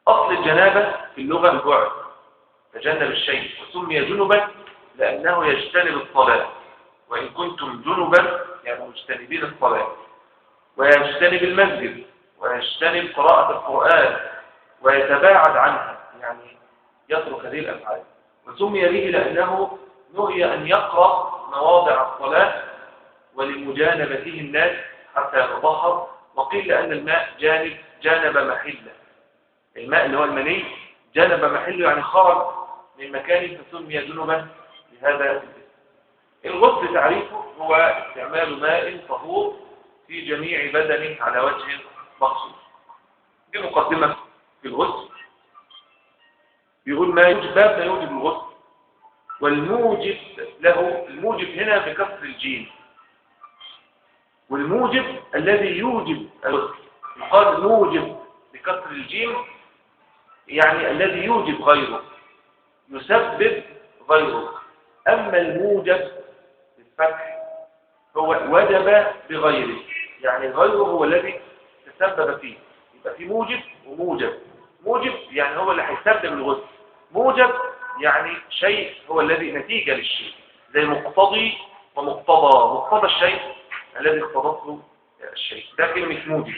أصل الجنابة في اللغة البعد تجنب الشيء وسمي جنبا لأنه يجتنب الصلاة وإن كنتم جنبا يعني مجتنبين الصلاة ويجتنب المسجد ويجتنب قراءة القرآن ويتباعد عنها يعني يترك هذه الأفعال وسمي به لأنه نهي أن يقرأ مواضع الصلاة ولمجانبته الناس حتى يتطهر وقيل لأن الماء جانب جانب محله الماء اللي هو المني جانب محله يعني خرج من مكانه فسمي جنبا لهذا الاسم الغسل تعريفه هو استعمال ماء طهور في جميع بدنه على وجه مخصوص دي مقدمة في الغسل بيقول ما يوجب باب ما يوجب الغسل والموجب له الموجب هنا بكسر الجيم والموجب الذي يوجب الغسل يقال موجب بكسر الجيم يعني الذي يوجب غيره يسبب غيره أما الموجب بالفتح هو وجب بغيره يعني غيره هو الذي تسبب فيه يبقى في موجب وموجب موجب يعني هو اللي هيسبب الغسل موجب يعني شيء هو الذي نتيجة للشيء زي مقتضي ومقتضى مقتضى الشيء الذي اقتضته الشيء ده كلمة موجب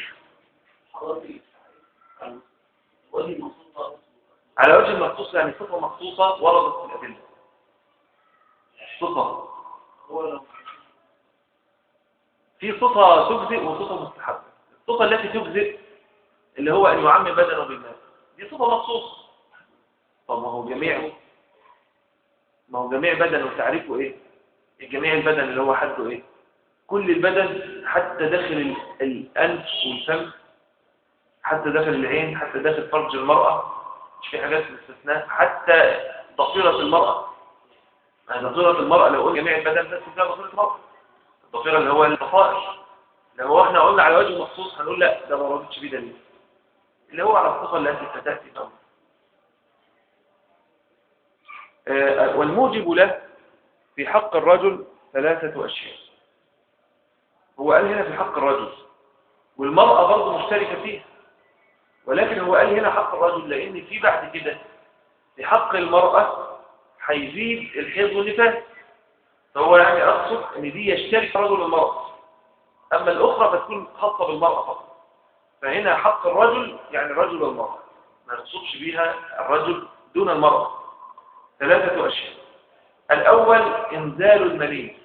على وجه المخصوص يعني صفة مخصوصة وردت في الأدلة صفة في صفة تجزئ وصفة مستحبة الصفة التي تجزئ اللي هو أن يعمم بدنه بالماء دي صفة مخصوصة طب ما هو جميع ما هو جميع بدن وتعريفه ايه الجميع البدن اللي هو حده ايه كل البدن حتى داخل الأنف والفم حتى داخل العين حتى داخل فرج المرأة مش في حاجات مستثناء حتى ضفيرة المرأة يعني ضفيرة المرأة لو قلنا جميع البدن بس ده ضفيرة المرأة الضفيرة اللي هو الضفائر لو احنا قلنا على وجه مخصوص هنقول لا ده ما رضيتش بيه دليل اللي هو على الصفة التي فتأتي الأمر آه والموجب له في حق الرجل ثلاثة أشياء هو قال هنا في حق الرجل والمرأة برضه مشتركة فيها ولكن هو قال هنا حق الرجل لأن في بعد كده في حق المرأة هيزيد الحيض والنفاس فهو يعني أقصد أن دي يشترك رجل المرأة أما الأخرى فتكون خاصة بالمرأة فقط فهنا حق الرجل يعني الرجل والمرأة ما يقصدش بيها الرجل دون المرأة ثلاثة أشياء الأول إنزال المني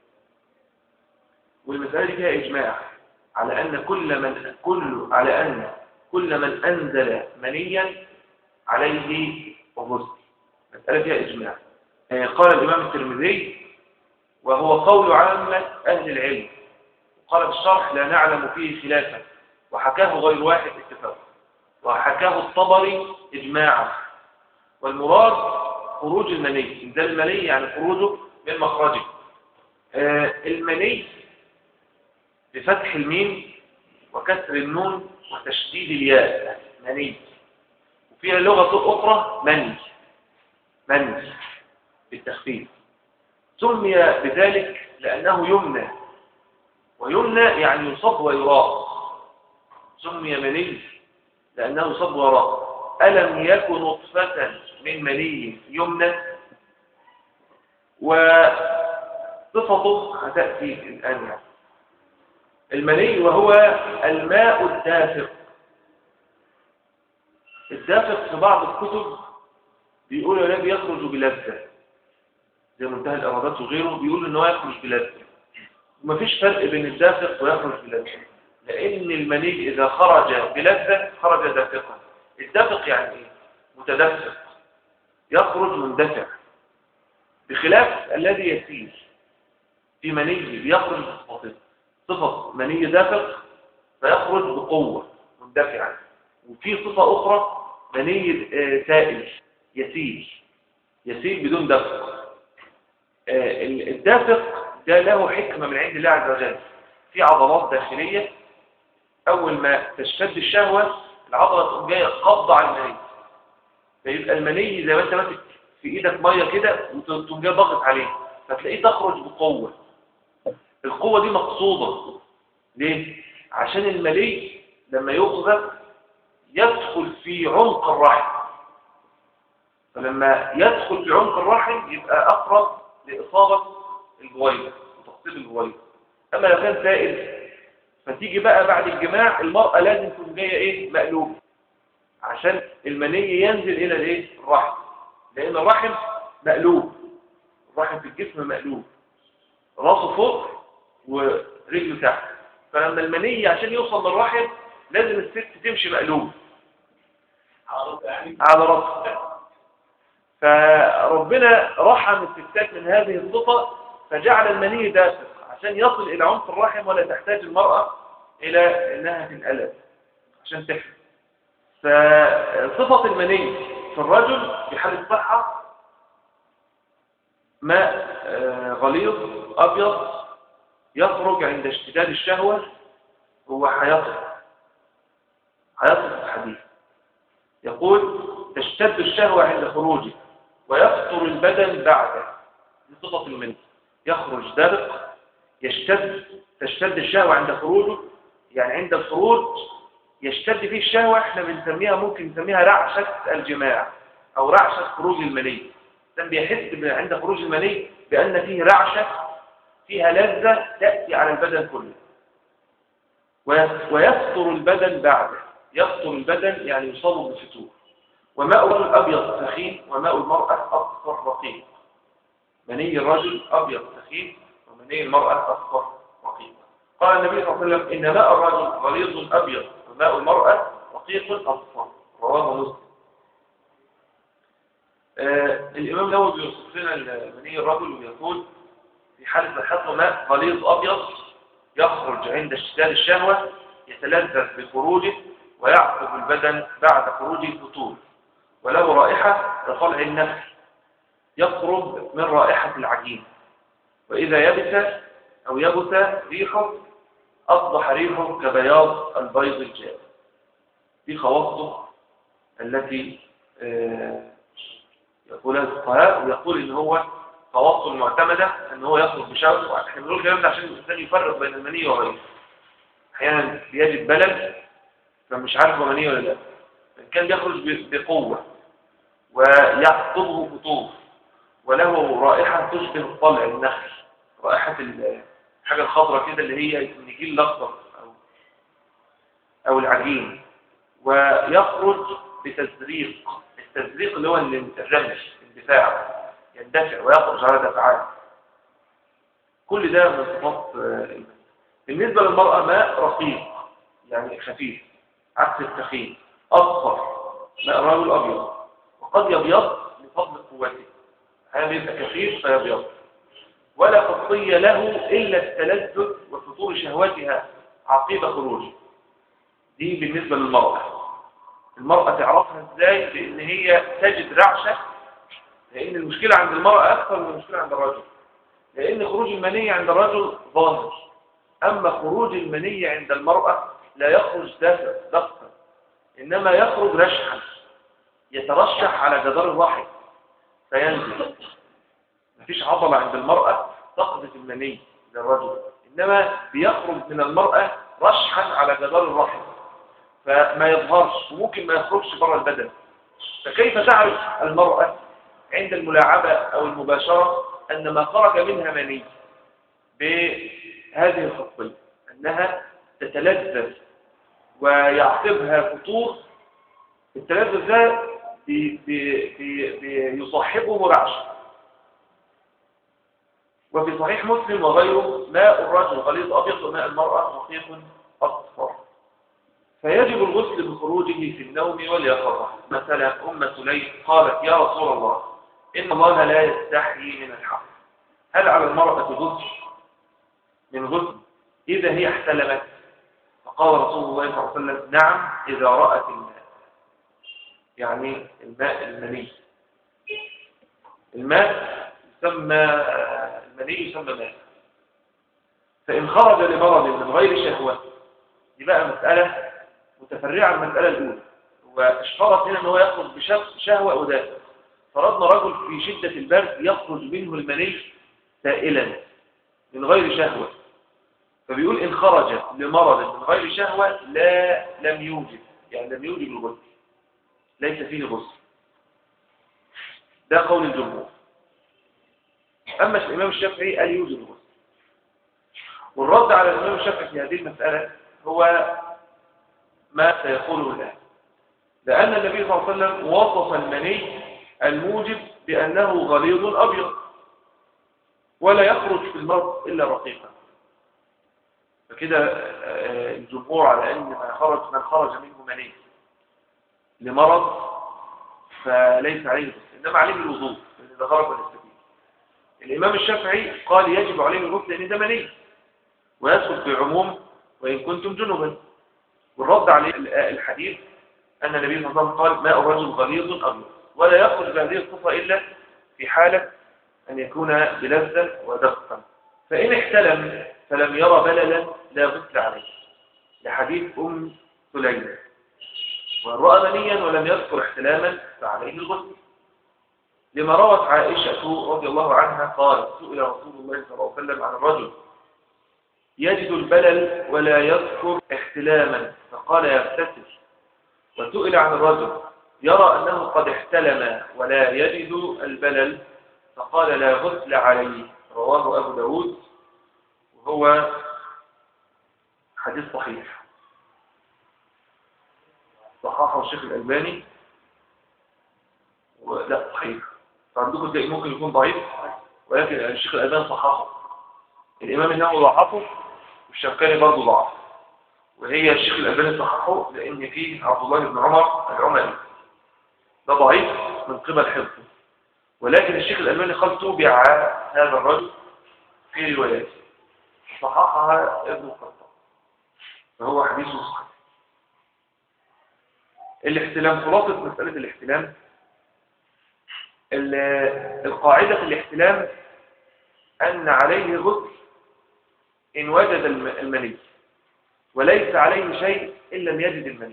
والمسألة دي فيها إجماع على أن كل من كل على أن كل من أنزل منيا عليه الغسل مسألة فيها إجماع قال الإمام الترمذي وهو قول عامة أهل العلم قال في الشرح لا نعلم فيه خلافا وحكاه غير واحد اتفاقا وحكاه الطبري إجماعا والمراد خروج المني إنزال المني يعني خروجه من مخرجه آه المني بفتح الميم وكسر النون وتشديد الياء مني وفيها لغة أخرى مني مني بالتخفيف سمي بذلك لأنه يمنى ويمنى يعني يصب ويراق سمي مني لأنه يصب ويراق ألم يكن نطفة من مني يمنى وصفته هتأتي الآن يعني المني وهو الماء الدافق الدافق في بعض الكتب بيقولوا لا بيخرج بلذة زي منتهى الأرادات وغيره بيقولوا ان هو يخرج بلذة ومفيش فرق بين الدافق ويخرج بلذة لأن المني إذا خرج بلذة خرج دافقا الدافق يعني ايه؟ متدفق يخرج مندفع بخلاف الذي يسير في مني بيخرج بصفته صفة مني دافق فيخرج بقوة مندفعا وفي صفة أخرى مني سائل يسيل يسيل بدون دفق الدافق ده له حكمة من عند الله عز وجل في عضلات داخلية أول ما تشتد الشهوة العضلة تقوم جاية قبضة على المني فيبقى المني زي ما انت ماسك في ايدك ميه كده وتقوم جاي ضاغط عليه فتلاقيه تخرج بقوة القوة دي مقصودة ليه؟ عشان الملي لما يقذف يدخل في عمق الرحم فلما يدخل في عمق الرحم يبقى أقرب لإصابة البويضة وتقصير البويضة أما لو كان سائل فتيجي بقى بعد الجماع المرأة لازم تكون جاية إيه مقلوب عشان المني ينزل إلى الإيه الرحم لأن الرحم مقلوب الرحم في الجسم مقلوب راسه فوق ورجله تحت فلما المني عشان يوصل للرحم لازم الست تمشي مقلوب على راسها فربنا رحم الستات من هذه الصفة فجعل المني دافق عشان يصل إلى عمق الرحم ولا تحتاج المرأة إلى أنها تنقلب عشان تحمل فصفة المني في الرجل في حال الصحة ماء آه، غليظ أبيض يخرج عند اشتداد الشهوة هو حياته حياته الحديث يقول تشتد الشهوة عند خروجه ويفطر البدن بعده صفة المني يخرج دبق يشتد تشتد الشهوة عند خروجه يعني عند الخروج يشتد فيه الشهوة احنا بنسميها ممكن نسميها رعشة الجماع او رعشة خروج المني الانسان بيحس عند خروج المني بأن فيه رعشة فيها لذة تأتي على البدن كله ويفطر البدن بعده يفطر البدن يعني يصاب بالفتور وماء الرجل أبيض سخين وماء المرأة أصفر رقيق مني الرجل أبيض سخين ومني المرأة أصفر رقيق قال النبي صلى الله عليه وسلم إن ماء الرجل غليظ أبيض وماء المرأة رقيق أصفر رواه مسلم آه الإمام الأول بيوصف لنا مني الرجل ويقول في حالة صحته ماء غليظ أبيض يخرج عند اشتداد الشهوة يتلذذ بخروجه ويعقب البدن بعد خروج الفطور وله رائحة كطلع النفس يقرب من رائحة العجين وإذا يبس أو يبس ريحه أصبح ريحه كبياض البيض الجاف دي خواصه التي آه، يقولها الفقهاء ويقول إن هو خواصه المعتمدة إن هو يخرج بشهوة احنا بنقول الكلام ده عشان الإنسان يفرق بين المني وغيره أحيانا بيجد بلد فمش عارف هو مني ولا لا كان بيخرج بقوة ويخطبه خطوب وله رائحة تشبه الطلع النخل رائحة الحاجة الخضراء كده اللي هي النجيل الأخضر أو, أو العجين ويخرج بتزريق التزريق اللي هو الرمش اندفاع يندفع ويخرج على دفعات كل ده من صفات بالنسبة للمرأة ماء رقيق يعني خفيف عكس التخين أصفر ماء الرجل أبيض وقد يبيض لفضل قوته هذا يبقى كثير فيبيض ولا خطية له إلا التلذذ وفطور شهواتها عقيب خروجه دي بالنسبة للمرأة المرأة تعرفها ازاي لان هي تجد رعشة لان المشكلة عند المرأة اكثر من المشكلة عند الرجل لان خروج المنية عند الرجل ظاهر اما خروج المنية عند المرأة لا يخرج دفع انما يخرج رشحا يترشح على جدار الرحم فينزل مفيش عضلة عند المرأة تقذف المني للرجل إنما بيخرج من المرأة رشحا على جدار الرحم فما يظهرش وممكن ما يخرجش بره البدن فكيف تعرف المرأة عند الملاعبة أو المباشرة أن ما خرج منها مني بهذه الخطية أنها تتلذذ ويعقبها فطور التلذذ ده بيصاحبه رعش وفي صحيح مسلم وغيره ماء الرجل غليظ أبيض وماء المرأة رقيق أصفر فيجب الغسل بخروجه في النوم واليقظة مثلا أم سليم قالت يا رسول الله إن الله لا يستحيي من الحق هل على المرأة غسل من غسل إذا هي احتلمت فقال رسول الله صلى الله عليه وسلم نعم إذا رأت الماء يعني الماء المني الماء يسمى المني يسمى ماء فإن خرج لمرض من غير شهوة دي بقى مسألة متفرعة عن المسألة الأولى واشترط هنا أن هو يخرج بشهوة أو دافع فرضنا رجل في شدة البرد يخرج منه المني سائلا من غير شهوة فبيقول إن خرج لمرض من غير شهوة لا لم يوجد يعني لم يوجب الغسل ليس فيه غسل ده قول الجمهور أما الإمام الشافعي قال يوجب الغسل والرد على الإمام الشافعي في هذه المسألة هو ما سيقوله الآن لأن النبي صلى الله عليه وسلم وصف المني الموجب بأنه غليظ أبيض ولا يخرج في المرض إلا رقيقا فكده آه، الجمهور على أن من خرج من خرج منه مني لمرض فليس عليه الغسل إنما عليه الوضوء إذا خرج من السبيل الإمام الشافعي قال يجب عليه الغسل لأن ده مني ويدخل في عموم وإن كنتم جنبا والرد عليه الحديث أن النبي صلى الله عليه وسلم قال ماء الرجل غليظ أبيض ولا يخرج هذه الصفة إلا في حالة أن يكون بلذا ودقا فإن احتلم فلم يرى بللا لا غسل عليه لحديث أم سليم وإن رأى منيا ولم يذكر احتلاما فعليه الغسل لما روت عائشة رضي الله عنها قال سئل رسول الله صلى الله عليه وسلم عن الرجل يجد البلل ولا يذكر احتلاما فقال يغتسل وسئل عن الرجل يرى أنه قد احتلم ولا يجد البلل فقال لا غسل عليه رواه أبو داود وهو حديث صحيح صححه الشيخ الألباني لا صحيح فعندكم تلاقي ممكن يكون ضعيف ولكن الشيخ الألباني صححه الإمام النووي ضعفه والشوكاني برضه ضعف وهي الشيخ الألباني صححه لأن فيه عبد الله بن عمر العمري ده ضعيف من قبل حفظه ولكن الشيخ الألباني قال توبع هذا الرجل في رواياته صححها ابن القطان فهو حديث صحيح الاحتلام خلاصة مسألة الاحتلام القاعدة في الاحتلام أن عليه غسل إن وجد المني وليس عليه شيء إن لم يجد المني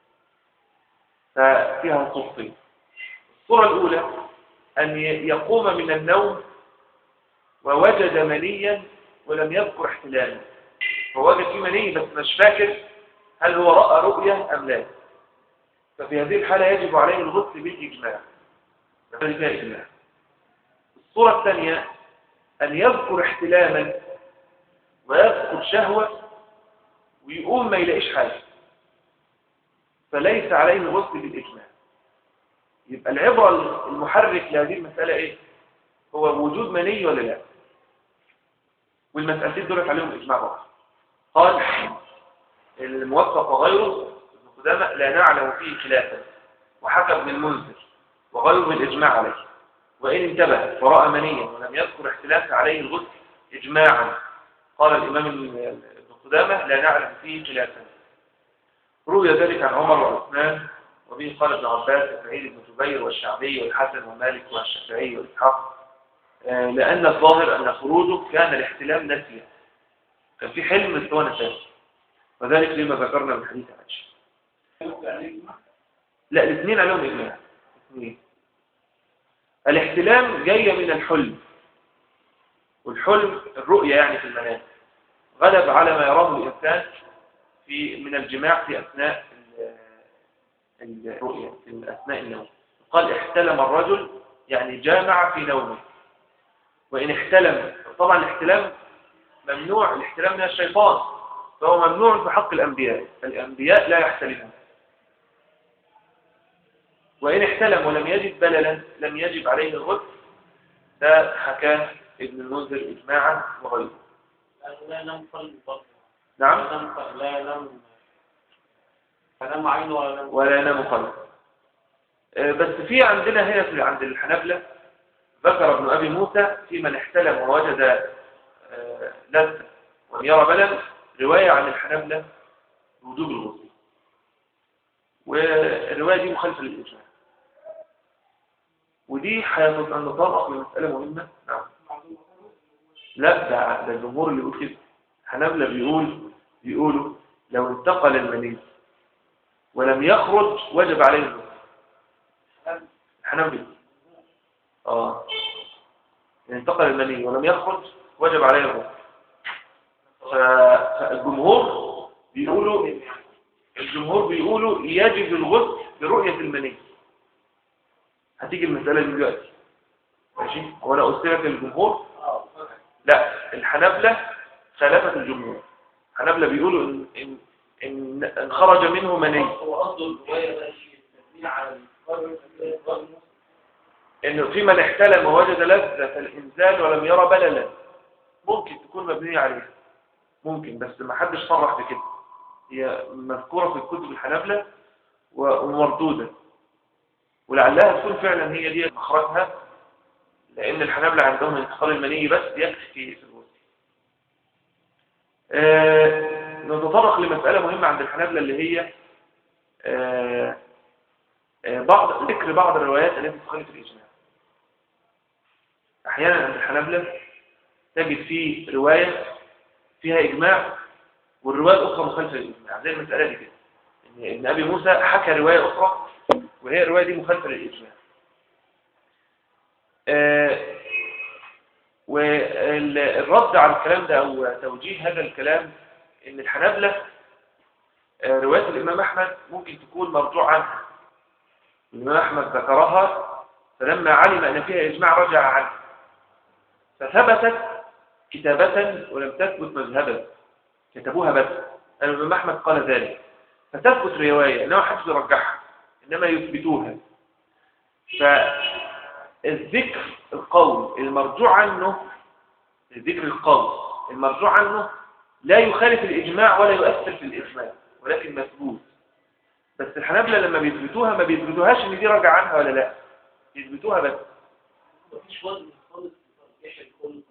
ففيها صفتين الصورة الأولى أن يقوم من النوم ووجد منيا ولم يذكر احتلاما فوجد فيه مني بس مش فاكر هل هو رأى رؤية أم لا ففي هذه الحالة يجب عليه الغسل بالإجماع ذلك إجماع الصورة الثانية أن يذكر احتلاما ويذكر شهوة ويقوم ما يلاقيش حاجة فليس عليه الغسل بالإجماع يبقى العبرة المحرك لهذه المسألة إيه؟ هو وجود مني ولا لا والمسألتين دولت عليهم إجماع بعض قال الموفق وغيره ابن قدامة لا نعلم فيه خلافا وحكى ابن المنذر وغيره بالإجماع عليه وإن انتبه فرأى منيا ولم يذكر اختلاف عليه الغسل إجماعا قال الإمام ابن قدامة لا نعلم فيه خلافا روي ذلك عن عمر وعثمان وبه قال ابن عباس وسعيد بن جبير والشعبي والحسن ومالك والشافعي والإسحاق آه، لأن الظاهر أن خروجه كان الاحتلام نسيا كان في حلم بس هو نساه وذلك لما ذكرنا من حديث عائشة لا الاثنين عليهم إجماع الاثنين الاحتلام جاي من الحلم والحلم الرؤية يعني في المنام غلب على ما يراه الإنسان في من الجماع في أثناء الرؤية في أثناء النوم قال احتلم الرجل يعني جامع في نومه وإن احتلم طبعا الاحتلام ممنوع الاحتلام من الشيطان فهو ممنوع في حق الأنبياء الأنبياء لا يحتلمون وإن احتلم ولم يجد بللا لم يجب عليه الغسل ده حكاه ابن المنذر إجماعا وغيره لا نم قلب نعم لا نم فنام عينه ولا نم ولا ينام قلب آه، بس في عندنا هنا في عند الحنابلة ذكر ابن أبي موسى في من احتلم ووجد آه، لذة ولم يرى بلد رواية عن الحنابلة وجوب الغسل والرواية دي مخالفة للإجماع ودي هنتطرق لمسألة مهمة نعم لا ده ده الجمهور اللي بيقول كده حنابلة بيقول بيقولوا لو انتقل المني ولم يخرج وجب عليه الغسل حنابلة اه إن انتقل المني ولم يخرج وجب عليه الغسل ف- فالجمهور بيقولوا الجمهور بيقولوا يجب الغسل برؤية المني هتيجي المسألة دي دلوقتي ماشي هو انا قلت لك الجمهور لا الحنابلة خالفت الجمهور الحنابلة بيقولوا ان ان ان, إن خرج منه مني هو قصده الرواية بقى تدليل على القرن انه في من احتلم ووجد لذة الانزال ولم يرى بللا ممكن تكون مبنية عليها ممكن بس ما حدش صرح بكده هي مذكورة في الكتب الحنابلة و- ومردودة ولعلها تكون فعلا هي دي مخرجها لان الحنابلة عندهم انتقال المني بس يكفي في الوسط آه نتطرق لمسألة مهمة عند الحنابلة اللي هي آه آه، بعض ذكر بعض الروايات التي تخالف الإجماع أحيانا عند الحنابلة تجد في رواية فيها إجماع والرواية الأخرى مخالفة للإجماع زي المسألة دي كده إن ابن أبي موسى حكى رواية أخرى وهي الرواية دي مخالفة للإجماع آه، والرد على الكلام ده أو توجيه هذا الكلام إن الحنابلة آه، رواية الإمام أحمد ممكن تكون مرجوع عنها الإمام أحمد ذكرها فلما علم أن فيها إجماع رجع عنها فثبتت كتابة ولم تثبت مذهبا كتبوها بس الإمام أحمد قال ذلك فتثبت رواية إنما حدث يرجعها إنما يثبتوها فالذكر القول المرجوع عنه الذكر القول المرجوع عنه لا يخالف الإجماع ولا يؤثر في الإجماع ولكن مثبوت بس الحنابلة لما بيثبتوها ما بيثبتوهاش ان دي راجع عنها ولا لا بيثبتوها بس مفيش وزن خالص في ترجيح القول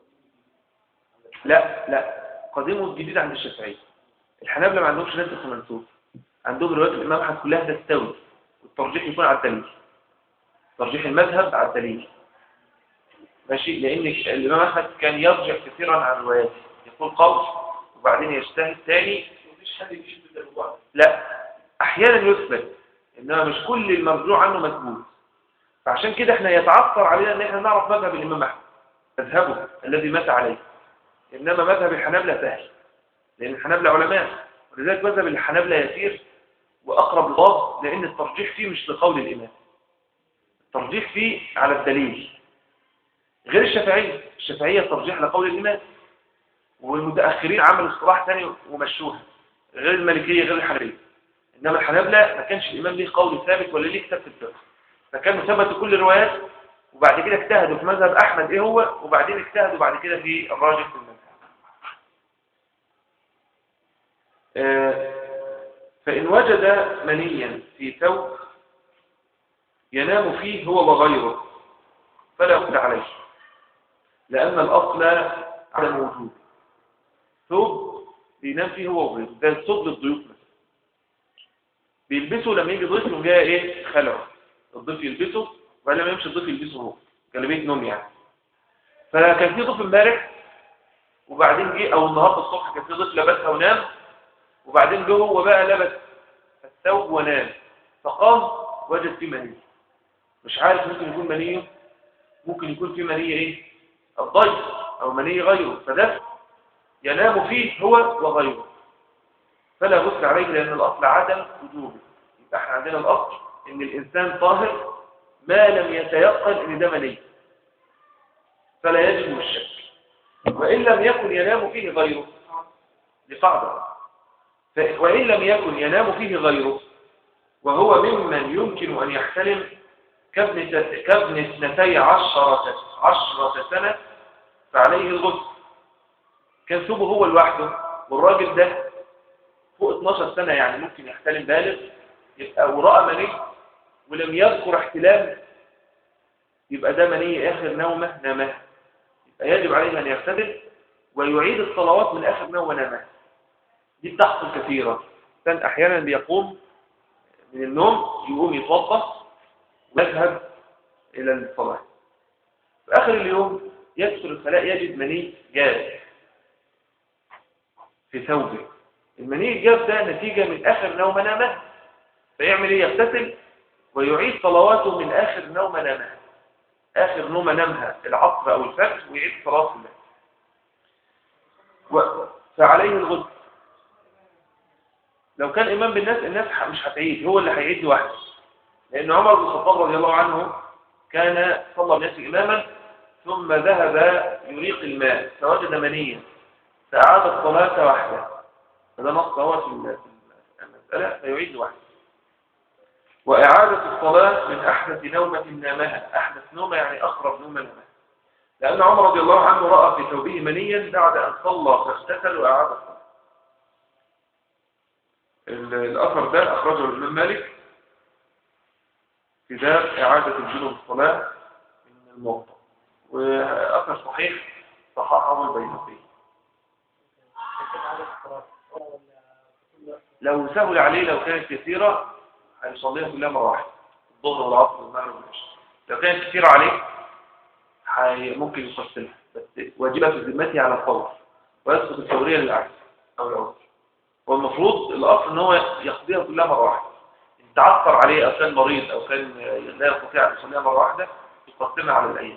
لا لا قديم والجديد عند الشافعية الحنابلة ما عندهمش نسخ ومنسوخ عندهم روايات الإمام أحمد كلها تستوي والترجيح يكون على الدليل ترجيح المذهب على الدليل ماشي لأن الإمام أحمد كان يرجع كثيرا عن رواياته يقول قول وبعدين يجتهد ثاني مفيش حد يثبت الرجوع لا احيانا يثبت انما مش كل المرجوع عنه مثبوت فعشان كده احنا يتعثر علينا ان احنا نعرف مذهب الامام احمد مذهبه الذي مات عليه انما مذهب الحنابلة سهل لان الحنابلة علماء ولذلك مذهب الحنابلة يسير واقرب للضبط لان الترجيح فيه مش لقول الامام الترجيح فيه على الدليل غير الشافعية الشافعية الترجيح لقول الامام والمتأخرين عملوا اصطلاح ثاني ومشوها غير المالكية غير الحنابلة إنما الحنابلة ما كانش الإمام ليه قول ثابت ولا ليه كتاب في الفقه فكانوا ثبتوا كل الروايات وبعد كده اجتهدوا في مذهب أحمد إيه هو وبعدين اجتهدوا بعد كده في الراجح في المذهب آه، فإن وجد منيا في ثوب ينام فيه هو وغيره فلا يقضى عليه لأن الأصل عدم وجود ثوب بينام فيه هو وغيره ده الثوب للضيوف مثلا بيلبسه لما يجي ضيف يقوم جاي ايه خلعه الضيف يلبسه وبعدين لما يمشي الضيف يلبسه هو جلابيه نوم يعني فكان في ضيف امبارح وبعدين جه او النهارده الصبح كان في ضيف لبسها ونام وبعدين جه هو بقى لبس الثوب ونام فقام وجد فيه مني مش عارف ممكن يكون منيه ممكن يكون فيه منيه ايه الضيف او مني غيره فده ينام فيه هو وغيره فلا غسل عليه لأن الأصل عدم وجوبه يبقى احنا عندنا الأصل إن الإنسان طاهر ما لم يتيقن إن ده مني فلا يجب الشك وإن لم يكن ينام فيه غيره لقاعدة ف- وإن لم يكن ينام فيه غيره وهو ممن يمكن أن يحتلم كابن ت- كابن اثنتي عشرة عشرة سنة فعليه الغسل كان ثوبه هو لوحده والراجل ده فوق 12 سنة يعني ممكن يحتلم بالغ يبقى ورأى مني ولم يذكر احتلام يبقى ده مني آخر نومة نامها يبقى يجب عليه أن يغتسل ويعيد الصلوات من آخر نومة نامها دي بتحصل كثيرا كان أحيانا بيقوم من النوم يقوم يتوضا ويذهب إلى الصلاة في آخر اليوم يدخل الخلاء يجد مني جاز في ثوبه المني الجاف ده نتيجة من آخر نوم نامها فيعمل ايه يغتسل ويعيد صلواته من آخر نوم نامها آخر نوم نامها العصر أو الفجر ويعيد صلاة الله و... فعليه الغسل لو كان إمام بالناس الناس ح- مش هتعيد هو اللي هيعيد لوحده لأن عمر بن الخطاب رضي الله عنه كان صلى الناس إماما ثم ذهب يريق الماء فوجد منيا فأعاد الصلاة وحده هذا نص هو في ال- في المسألة فيعيد لوحده وإعادة الصلاة من أحدث نومة نامها أحدث نومة يعني أقرب نومة نامها لأن عمر رضي الله عنه رأى في ثوبه منيا بعد أن صلى فاغتسل وأعاد الصلاة ال- الأثر ده أخرجه الإمام مالك في باب إعادة الجنوب الصلاة من الموضع وأثر صحيح صححه البيهقي لو سهل عليه لو كانت كثيرة هيصليها كلها مرة واحدة الظهر والعصر والمغرب والعشاء لو كانت كثيرة عليه هي ممكن يقسمها بس واجبها في ذمته على الفور ويسقط الفورية للعكس أو العذر والمفروض الأصل إن هو يقضيها كلها مرة واحدة إن تعثر عليه أو كان مريض أو كان لا يستطيع أن يصليها مرة واحدة يقسمها على الأيام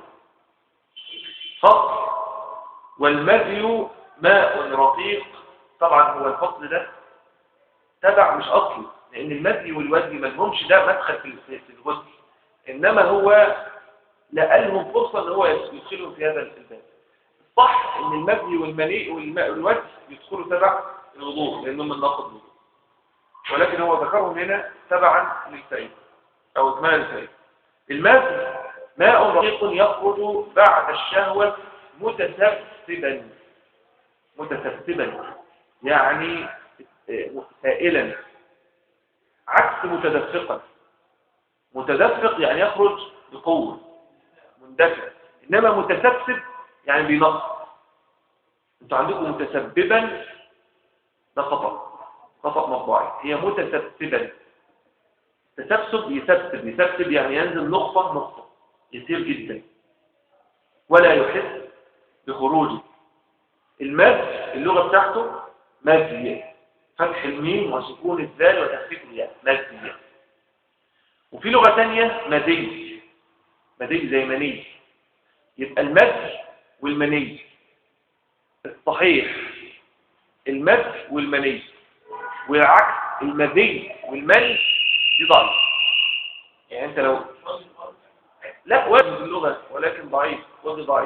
فصل والمذي ماء رقيق طبعا هو الفصل ده تبع مش أصلي لأن المذي والوزي ما لهمش ده مدخل في في- في الغسل إنما هو لقالهم فرصة إن هو يدخلهم في هذا الباب الصح إن المذي والمني والماء والوزي يدخلوا تبع الوضوء لأنهم من ناقض الوضوء ولكن هو ذكرهم هنا تبعا للفائدة أو إكمال الفائدة المذي ماء رقيق يخرج بعد الشهوة متسبسبا متسبسبا يعني سائلا عكس متدفقا متدفق يعني يخرج بقوة مندفع إنما متسبسب يعني بينقص انتوا عندكم متسببا ده خطأ خطأ مطبعي هي متسبسبا تسبسب يسبسب يسبسب يعني ينزل نقطة نقطة يسير جدا ولا يحس بخروجه المد اللغة بتاعته مد فتح الميم وسكون الذال وتخفيف الياء مد وفي لغة تانية مدي مدي زي مني يبقى المد والمني الصحيح المد والمني والعكس المدي والمني دي ضعيف يعني انت لو لا وزن في اللغة ولكن ضعيف وزن ضعيف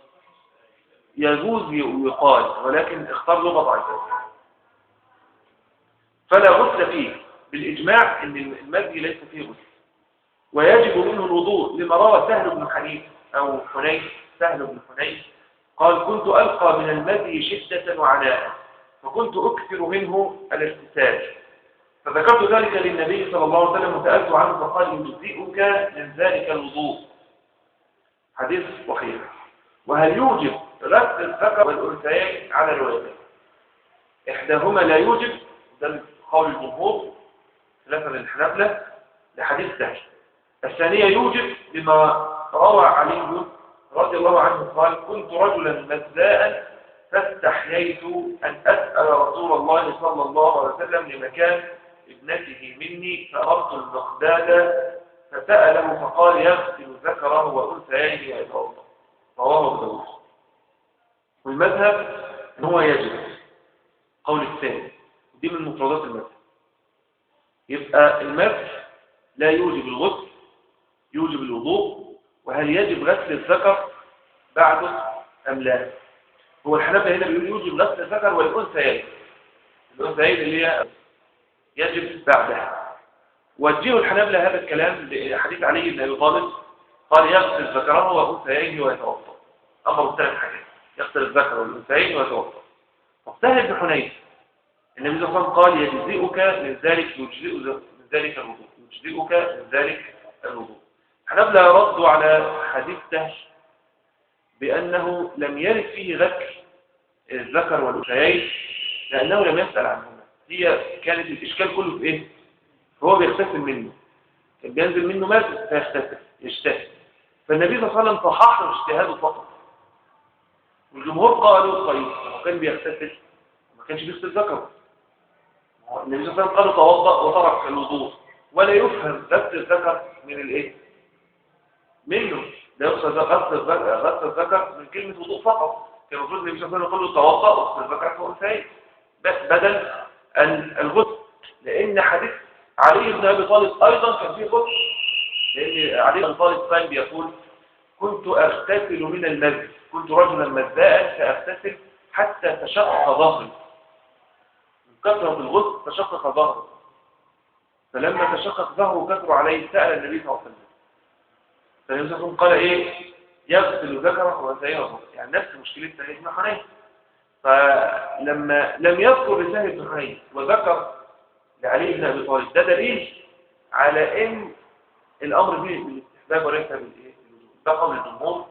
يجوز ويقال ولكن اختار لغة ضعيفة فلا غسل فيه بالإجماع أن المزي ليس فيه غسل ويجب منه الوضوء لما روى سهل بن حنيف أو حنيف سهل بن حنيف قال كنت ألقى من المزي شدة وعناء فكنت أكثر منه الاغتسال فذكرت ذلك للنبي صلى الله عليه وسلم وسألت عنه فقال يجزئك من ذلك الوضوء حديث صحيح وهل يوجب غسل الذكر والأنثيين على الوالدين إحداهما لا يوجب ده قول الجمهور خلافا للحنابلة لحديث سهل الثانية يوجب لما روى علي رضي الله عنه قال كنت رجلا مزاء فاستحييت أن أسأل رسول الله صلى الله عليه وسلم لمكان ابنته مني فأرت المقداد فسأله فقال يغسل ذكره وأنثيين ويتوضا رواه ابو داود والمذهب ان هو يجب قول الثاني دي من مفردات المذهب يبقى المذهب لا يوجب الغسل يوجب الوضوء وهل يجب غسل الذكر بعده ام لا هو الحنابلة هنا بيقول يوجب غسل الذكر والانثيين الانثيين اللي هي يجب بعدها وجهوا الحنابلة هذا الكلام لحديث علي بن ابي طالب قال يغسل ذكره وانثيين ويتوضا امر ثلاث حاجات يغسل الذكر والانثيين ويتوضا فسهل بن حنيف النبي صلى الله عليه وسلم قال يجزئك من ذلك يجزئ من ذلك الوضوء يجزئك من ذلك الوضوء حنبلة ردوا على حديث سهل بأنه لم يرد فيه ذكر الذكر والأنثيين لأنه لم يسأل عنهما هي كانت الإشكال كله في إيه؟ هو بيغتسل منه كان بينزل منه ماء فيغتسل يجتهد فالنبي صلى الله عليه وسلم صحح له اجتهاده فقط والجمهور قالوا طيب هو كان بيغتسل ما كانش بيغسل ذكره النبي صلى الله عليه وسلم قال توضأ وترك الوضوء ولا يفهم غسل الذكر من الايه منه لا يغسل غسل الذكر غسل الذكر من كلمه وضوء فقط كان المفروض النبي صلى الله عليه وسلم يقول له توضأ واغسل ذكرك وانثيك بدل الغسل لأن حديث علي بن أبي طالب أيضا كان فيه غسل لأن علي بن طالب كان بيقول كنت أغتسل من المسجد كنت رجلا مزاء فأغتسل حتى تشقق ظهري من كثرة الغسل تشقق ظهري فلما تشقق ظهره كثر عليه سأل النبي صلى الله عليه وسلم فالنبي صلى الله عليه وسلم قال إيه يغسل ذكره وسيره يعني نفس مشكلة سهل بن حنين فلما لم يذكر لسهل بن حنين وذكر لعلي بن أبي طالب ده دليل على إن الأمر به بالاستحباب وليس بالإيه ده قول الجمهور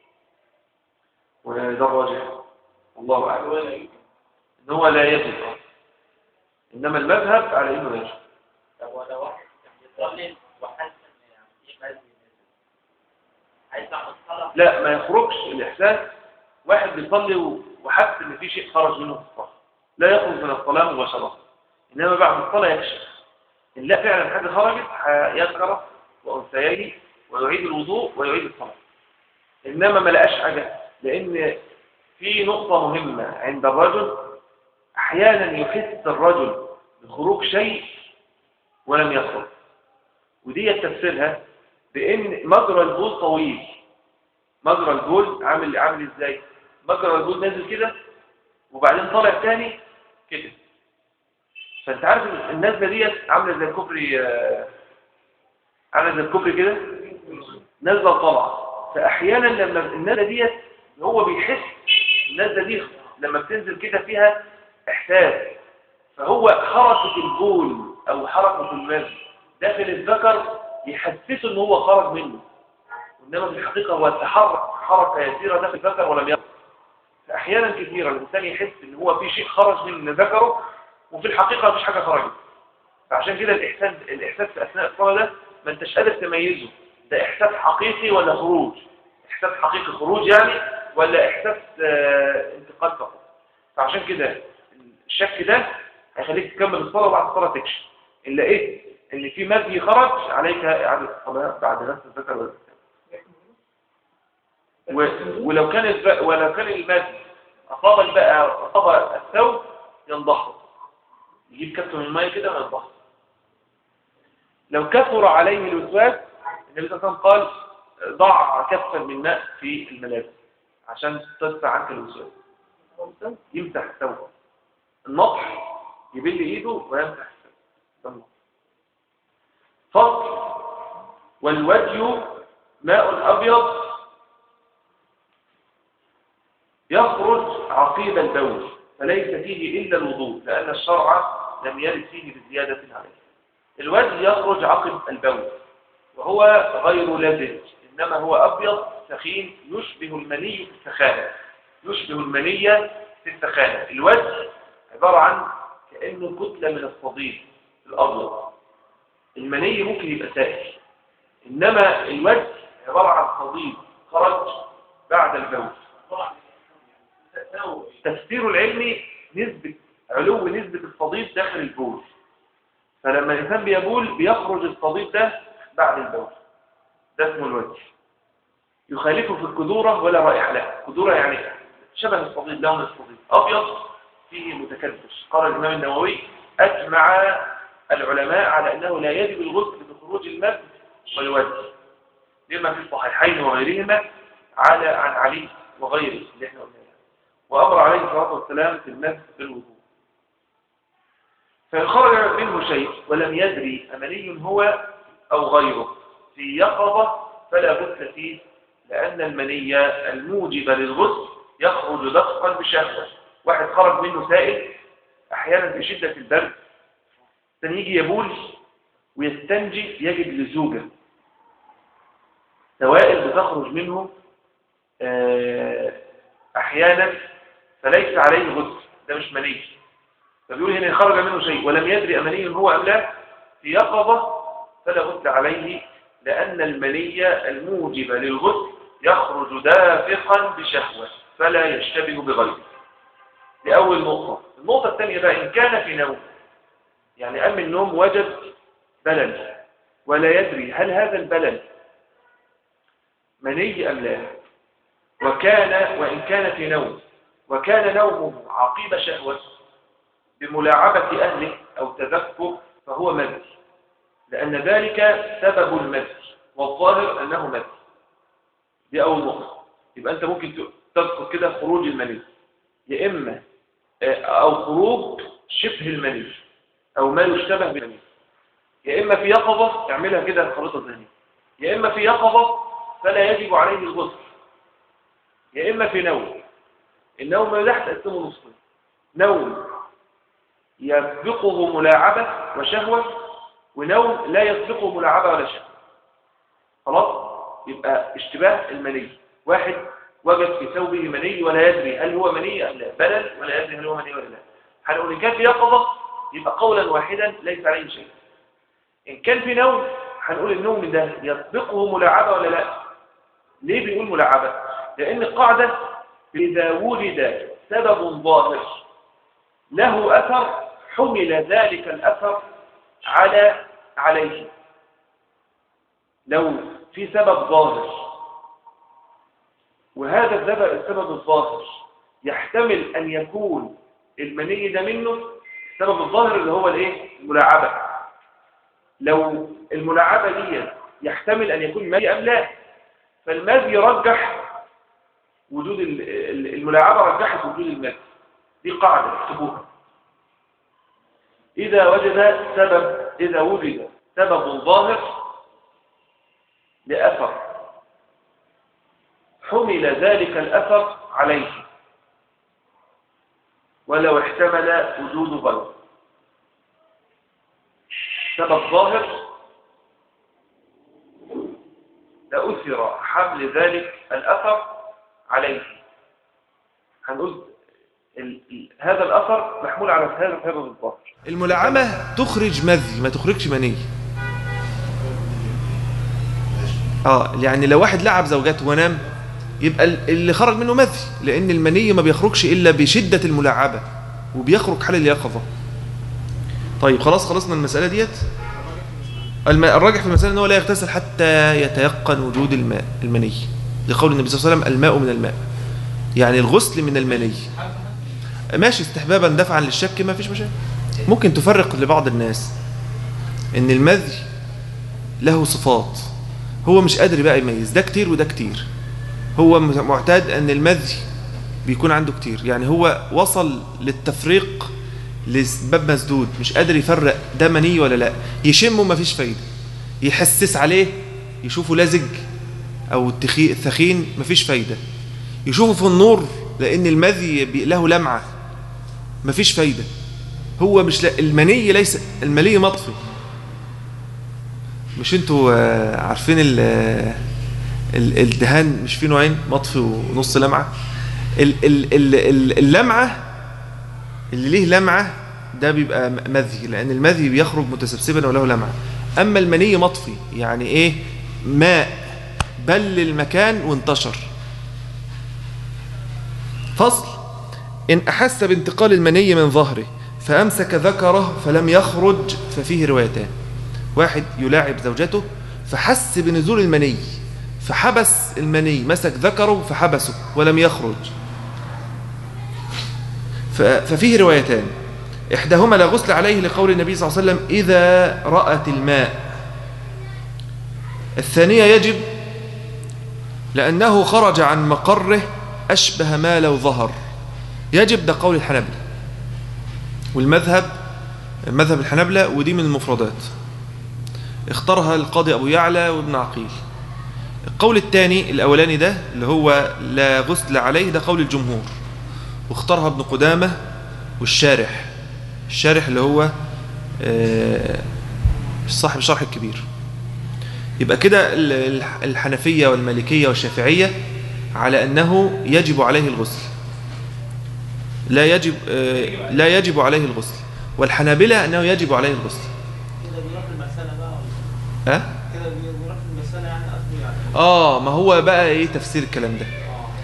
وده الراجح والله أعلم إن هو لا يجب إنما المذهب على إنه يجب طب ولا واحد كان بيصلي وحس ان يعني في مزي نازل هيطلع من الصلاه لا ما يخرجش الإحساس واحد بيصلي وحس إن في شيء خرج منه في الصلاة لا يخرج من الصلاة مباشرة إنما بعد الصلاة يكشف إن لا فعلا حاجة خرجت يذكر وأنثيه ويعيد الوضوء ويعيد الصلاة إنما ما لقاش حاجة لأن في نقطة مهمة عند الرجل أحيانا يحس الرجل بخروج شيء ولم يخرج ودي تفسيرها بأن مجرى البول طويل مجرى البول عامل عامل ازاي مجرى البول نازل كده وبعدين طالع تاني كده فانت عارف النازله ديت عامله زي الكوبري آه، عامله زي الكوبري كده نازله وطالعه فاحيانا لما النازله ديت هو بيحس النازله دي لما بتنزل كده فيها احساس فهو حركه البول او حركه الماء داخل الذكر يحسسه ان هو خرج منه وانما في الحقيقه هو تحرك حركه يسيره داخل الذكر ولم يخرج فاحيانا كثيرا الانسان يحس ان هو في شيء خرج من ذكره وفي الحقيقه مفيش حاجه خرجت فعشان كده الاحساس الاحساس في اثناء الصلاه ده ما انتش قادر تميزه ده احساس حقيقي ولا خروج احساس حقيقي خروج يعني ولا احساس آه، انتقال فقط فعشان كده الشك ده هيخليك تكمل الصلاه وبعد الصلاه تكشف ان لقيت ان في مزي خرج عليك اعاده الصلاه بعد غسل الذكر والانثى و- ولو كان الب... ولو كان المزي اصاب البقى اصاب الثوب ينضحه يجيب كف من الماء كده وينضحه لو كثر عليه الوسواس النبي صلى الله عليه وسلم قال ضع كفا من ماء في الملابس عشان تدفع عنك الوسواس يمسح الثوب النطح يبل ايده ويمسح الثوب ده النطح. فصل والودي ماء ابيض يخرج عقيب البول فليس فيه إلا الوضوء لأن الشرع لم يرد فيه بزيادة عليه الوجه يخرج عقب البول وهو غير لزج إنما هو أبيض سخين يشبه المني في السخانة يشبه المني في السخانة الوجه عبارة عن كأنه كتلة من الصديد الأبيض المني ممكن يبقى سائل إنما الوجه عبارة عن صديد خرج بعد البول تفسير العلمي نسبة علو نسبة الصديد داخل البول فلما الإنسان بيبول بيخرج الصديد ده بعد البول ده اسمه الوجه يخالفه في الكدورة ولا رائحة له كدورة يعني شبه الصديد لون الصديد أبيض فيه متكدس قال الإمام النووي أجمع العلماء على أنه لا يجب الغسل بخروج المد والوجه لما في الصحيحين وغيرهما على عن علي وغيره اللي احنا قلنا وأمر عليه الصلاة والسلام في المسح بالوضوء فإن خرج منه شيء ولم يدري أمني هو أو غيره في يقظة فلا غسل فيه لأن المني الموجب للغسل يخرج دفقا بشهوة واحد خرج منه سائل أحيانا في شدة البرد ثاني يجي يبول ويستنجي يجد لزوجة سوائل بتخرج منه آه، أحيانا فليس عليه غسل ده مش مني فبيقول هنا خرج منه شيء ولم يدري أمني هو أم لا في يقظة فلا غسل عليه لأن المني الموجب للغسل يخرج دافقا بشهوة فلا يشتبه بغيره دي أول نقطة النقطة الثانية بقى إن كان في نوم يعني أم النوم وجد بلل ولا يدري هل هذا البلل مني أم لا وكان وإن كان في نوم وكان نومه عقيب شهوة بملاعبة أهله أو تذكر فهو مذي لأن ذلك سبب المذي والظاهر أنه مذي دي أول نقطة يبقى أنت ممكن تذكر كده خروج المني يا إما آه، أو خروج شبه المني أو ما يشتبه بالمني يا إما في يقظة تعملها كده خريطة ذهنية يا إما في يقظة فلا يجب عليه الغسل يا إما في نوم النوم لا تقسمه نصفين نوم يسبقه ملاعبة وشهوة ونوم لا يسبقه ملاعبة ولا شهوة خلاص يبقى اشتباه المني واحد وجد في ثوبه مني ولا يدري هل هو مني أم لا بلل ولا يدري هل هو مني ولا لا هنقول إن كان في يقظة يبقى قولا واحدا ليس عليه شيء إن كان في نوم هنقول النوم ده يسبقه ملاعبة ولا لا ليه بيقول ملاعبة لأن القاعدة إذا وجد سبب ظاهر له أثر حمل ذلك الأثر على عليه لو في سبب ظاهر وهذا السبب السبب الظاهر يحتمل أن يكون المني ده منه السبب الظاهر اللي هو الايه الملاعبة لو الملاعبة دي يحتمل أن يكون مذي أم لا فالمذي يرجح وجود الملاعبة رجحت وجود المذي دي قاعدة اكتبوها إذا وجد سبب إذا وجد سبب ظاهر لأثر حمل ذلك الأثر عليه ولو احتمل وجود بلد سبب ظاهر لأثر حمل ذلك الأثر عليه هنقول هذا الأثر محمول على هذا السبب الظاهر الملعمة تخرج مذي ما تخرجش مني اه يعني لو واحد لعب زوجته ونام يبقى اللي خرج منه مذي لان المني ما بيخرجش الا بشدة الملاعبة وبيخرج حال اليقظة طيب خلاص خلصنا المسألة ديت الراجح في المسألة أنه لا يغتسل حتى يتيقن وجود الماء المني لقول النبي صلى الله عليه وسلم الماء من الماء يعني الغسل من المني ماشي استحبابا دفعا للشك ما فيش مشاكل ممكن تفرق لبعض الناس ان المذي له صفات هو مش قادر بقى يميز ده كتير وده كتير هو معتاد ان المذي بيكون عنده كتير يعني هو وصل للتفريق لباب مسدود مش قادر يفرق ده مني ولا لا يشمه مفيش فايدة يحسس عليه يشوفه لزج او الثخين مفيش فايدة يشوفه في النور لان المذي له لمعة مفيش فايدة هو مش لا المني ليس المني مطفي مش انتوا عارفين الدهان مش فيه نوعين مطفي ونص لمعة اللمعة اللي ليه لمعة ده بيبقى مذي لأن المذي بيخرج متسبسبا وله لمعة أما المني مطفي يعني إيه ماء بل المكان وانتشر فصل إن أحس بانتقال المني من ظهره فأمسك ذكره فلم يخرج ففيه روايتان واحد يلاعب زوجته فحس بنزول المني فحبس المني مسك ذكره فحبسه ولم يخرج ففيه روايتان إحداهما لا غسل عليه لقول النبي صلى الله عليه وسلم إذا رأت الماء الثانية يجب لأنه خرج عن مقره أشبه ما لو ظهر يجب ده قول الحنبلة والمذهب مذهب الحنبلة ودي من المفردات اختارها القاضي أبو يعلى وابن عقيل القول الثاني الأولاني ده اللي هو لا غسل عليه ده قول الجمهور واختارها ابن قدامة والشارح الشارح اللي هو صاحب الشرح الكبير يبقى كده الحنفية والمالكية والشافعية على أنه يجب عليه الغسل لا يجب لا يجب عليه الغسل والحنابلة أنه يجب عليه الغسل كده بيروح المسألة بقى أه؟ كده بيروح المسألة يعني قصدي يعني آه ما هو بقى إيه تفسير الكلام ده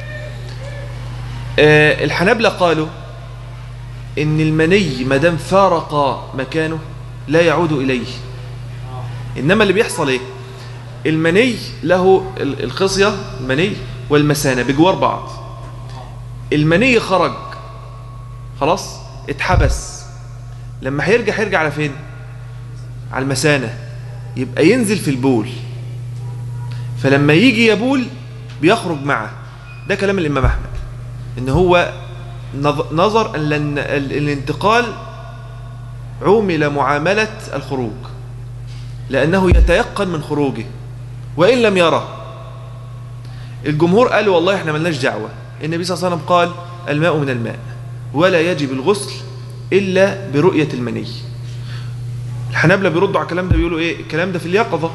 آه الحنابلة قالوا إن المني ما دام فارق مكانه لا يعود إليه إنما اللي بيحصل إيه المني له الخصية المني والمثانة بجوار بعض المني خرج خلاص اتحبس لما هيرجع هيرجع على فين على المثانة يبقى ينزل في البول فلما يجي يبول بيخرج معه ده كلام الإمام أحمد إن هو نظ- نظر أن لن- ال- الانتقال عومل معاملة الخروج لأنه يتيقن من خروجه وإن لم يره الجمهور قالوا والله احنا ملناش دعوة النبي صلى الله عليه وسلم قال الماء من الماء ولا يجب الغسل إلا برؤية المني الحنابلة بيردوا على الكلام ده بيقولوا ايه الكلام ده في اليقظة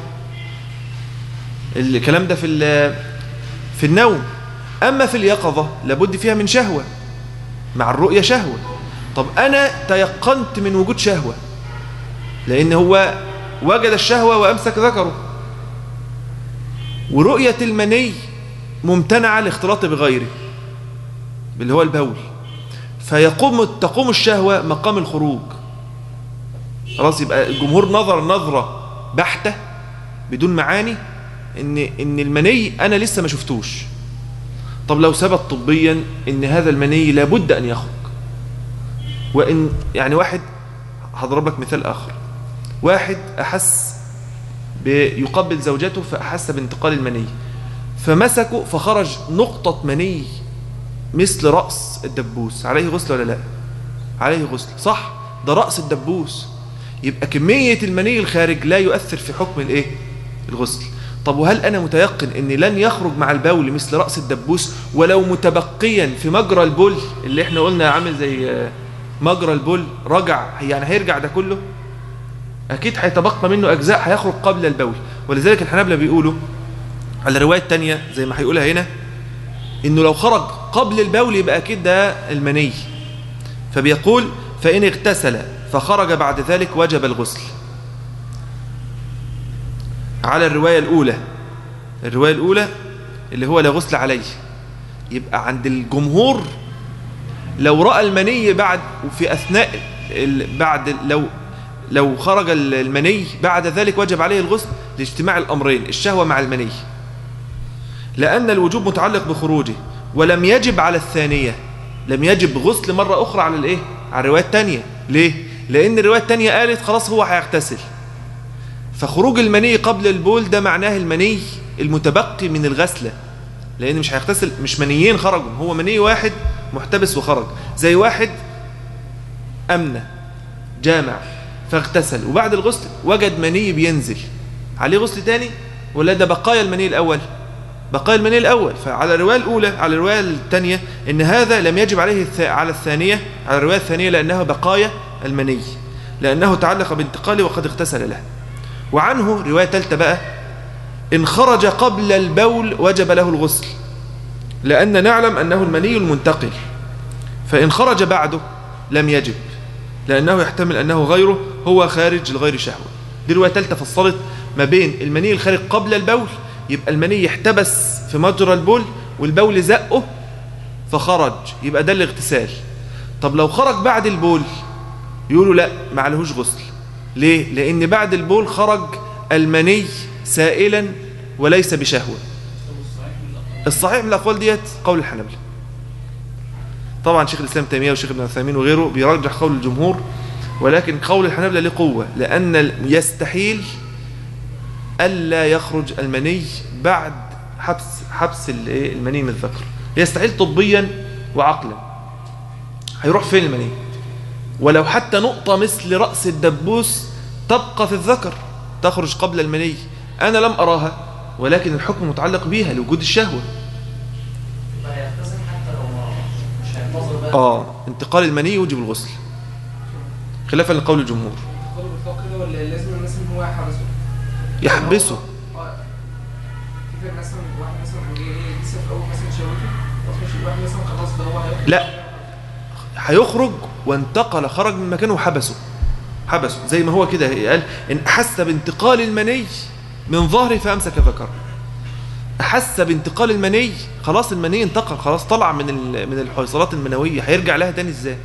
الكلام ده في ال- في النوم أما في اليقظة لابد فيها من شهوة مع الرؤية شهوة طب أنا تيقنت من وجود شهوة لأن هو وجد الشهوة وأمسك ذكره ورؤية المني ممتنعة لاختلاط بغيره اللي هو البول فيقوم تقوم الشهوة مقام الخروج خلاص يبقى الجمهور نظر نظرة بحتة بدون معاني ان ان المني انا لسه ما شفتوش طب لو ثبت طبيا ان هذا المني لابد ان يخرج وان يعني واحد هضرب لك مثال اخر واحد احس بيقبل زوجته فاحس بانتقال المني فمسكه فخرج نقطة مني مثل رأس الدبوس عليه غسل ولا لا عليه غسل صح ده رأس الدبوس يبقى كمية المني الخارج لا يؤثر في حكم الايه الغسل طب وهل انا متيقن ان لن يخرج مع البول مثل رأس الدبوس ولو متبقيا في مجرى البول اللي احنا قلنا عامل زي آه، مجرى البول رجع يعني هيرجع ده كله اكيد هيتبقى منه اجزاء هيخرج قبل البول ولذلك الحنابلة بيقولوا على رواية تانية زي ما هيقولها هنا انه لو خرج قبل البول يبقى اكيد ده المني فبيقول فإن اغتسل فخرج بعد ذلك وجب الغسل على الرواية الأولى الرواية الأولى اللي هو لا غسل عليه يبقى عند الجمهور لو رأى المني بعد وفي أثناء ال- بعد لو لو خرج ال- المني بعد ذلك وجب عليه الغسل لاجتماع الأمرين الشهوة مع المني لأن الوجوب متعلق بخروجه ولم يجب على الثانية لم يجب غسل مرة أخرى على الإيه؟ على الرواية الثانية ليه؟ لأن الرواية الثانية قالت خلاص هو هيغتسل فخروج المني قبل البول ده معناه المني المتبقي من الغسلة لأن مش هيغتسل مش منيين خرجوا هو مني واحد محتبس وخرج زي واحد أمنة جامع فاغتسل وبعد الغسل وجد مني بينزل عليه غسل تاني ولا ده بقايا المني الأول بقايا المني الأول فعلى الرواية الأولى على الرواية الثانية إن هذا لم يجب عليه الث... على الثانية على الرواية الثانية لأنها بقايا المني لأنه تعلق بانتقاله وقد اغتسل له وعنه رواية ثالثة بقى إن خرج قبل البول وجب له الغسل لأن نعلم أنه المني المنتقل فإن خرج بعده لم يجب لأنه يحتمل أنه غيره هو خارج لغير شهوة دي رواية ثالثة فصلت ما بين المني الخارج قبل البول يبقى المني يحتبس في مجرى البول والبول زقه فخرج يبقى ده الاغتسال طب لو خرج بعد البول يقولوا لا ما عليهوش غسل ليه؟ لأن بعد البول خرج المني سائلا وليس بشهوة الصحيح من الأقوال ديت قول الحنبلة طبعا شيخ الإسلام تيمية وشيخ ابن عثيمين وغيره بيرجح قول الجمهور ولكن قول الحنبلة له قوة لأن يستحيل ألا يخرج المني بعد حبس حبس الإيه؟ المني من الذكر يستحيل طبيا وعقلا هيروح فين المني ولو حتى نقطة مثل رأس الدبوس تبقى في الذكر تخرج قبل المني أنا لم أراها ولكن الحكم متعلق بيها لوجود الشهوة يبقى هيغتسل حتى لو ما مش هينتظر بقى آه انتقال المني يوجب الغسل خلافا لقول الجمهور قالوا بالطاقة كده ولا لازم الناس ان هو يحبسه يحبسه اه تفرق مثلا واحد مثلا كان جاي ايه لسه في اول مثلا شهوته واخر واحد مثلا خلاص ده هو هيخرج لا هيخرج وانتقل خرج من مكانه وحبسه حبسه زي ما هو كده قال ان احس بانتقال المني من ظهره فامسك ذكره احس بانتقال المني خلاص المني انتقل خلاص طلع من ال- من الحويصلات المنويه هيرجع لها تاني ازاي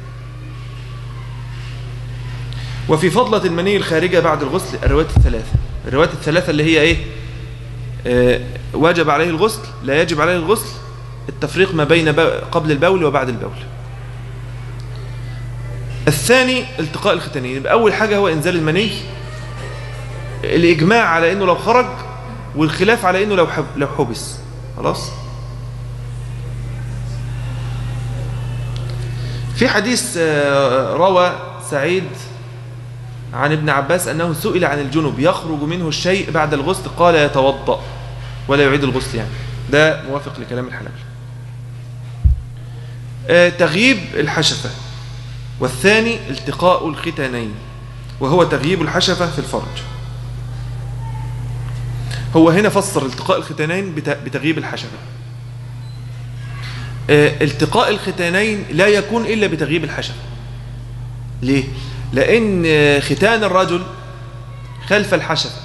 وفي فضلة المني الخارجة بعد الغسل الروايات الثلاثة الروايات الثلاثة اللي هي ايه آه واجب عليه الغسل لا يجب عليه الغسل التفريق ما بين بو- قبل البول وبعد البول الثاني التقاء الختانين يبقى أول حاجة هو إنزال المني الإجماع على إنه لو خرج والخلاف على إنه لو حب لو حبس خلاص في حديث آه، روى سعيد عن ابن عباس أنه سئل عن الجنب يخرج منه الشيء بعد الغسل قال يتوضأ ولا يعيد الغسل يعني ده موافق لكلام الحنابلة آه، تغييب الحشفة والثاني التقاء الختانين وهو تغييب الحشفة في الفرج هو هنا فسر التقاء الختانين بت- بتغييب الحشفة آه، التقاء الختانين لا يكون إلا بتغييب الحشفة ليه؟ لأن آه، ختان الرجل خلف الحشفة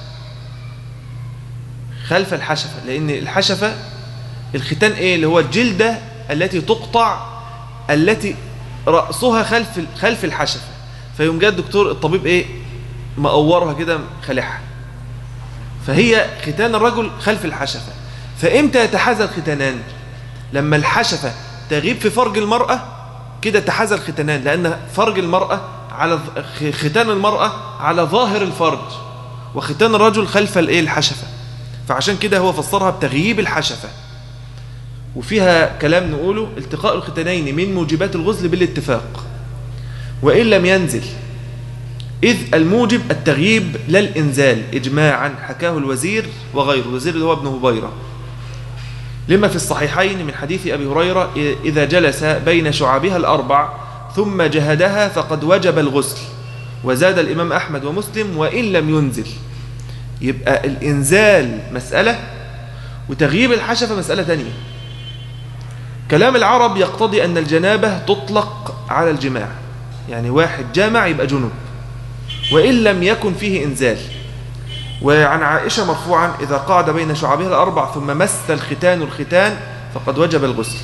خلف الحشفة لأن الحشفة الختان إيه اللي هو الجلدة التي تقطع التي رأسها خلف خلف الحشفة فيوم جاء الدكتور الطبيب إيه مقورها كده خلعها فهي ختان الرجل خلف الحشفة فإمتى يتحاذى الختانان لما الحشفة تغيب في فرج المرأة كده تحاذى الختانان لأن فرج المرأة على ظ- ختان المرأة على ظاهر الفرج وختان الرجل خلف الايه الحشفة فعشان كده هو فسرها بتغييب الحشفة وفيها كلام نقوله التقاء الختانين من موجبات الغسل بالاتفاق وإن لم ينزل إذ الموجب التغييب لا الإنزال إجماعا حكاه الوزير وغيره الوزير اللي هو ابن هبيرة لما في الصحيحين من حديث أبي هريرة إذا جلس بين شعابها الأربع ثم جهدها فقد وجب الغسل وزاد الإمام أحمد ومسلم وإن لم ينزل يبقى الإنزال مسألة وتغييب الحشفة مسألة تانية كلام العرب يقتضي أن الجنابة تطلق على الجماع يعني واحد جامع يبقى جنوب وإن لم يكن فيه إنزال وعن عائشة مرفوعا إذا قعد بين شعبها الأربع ثم مس الختان الختان فقد وجب الغسل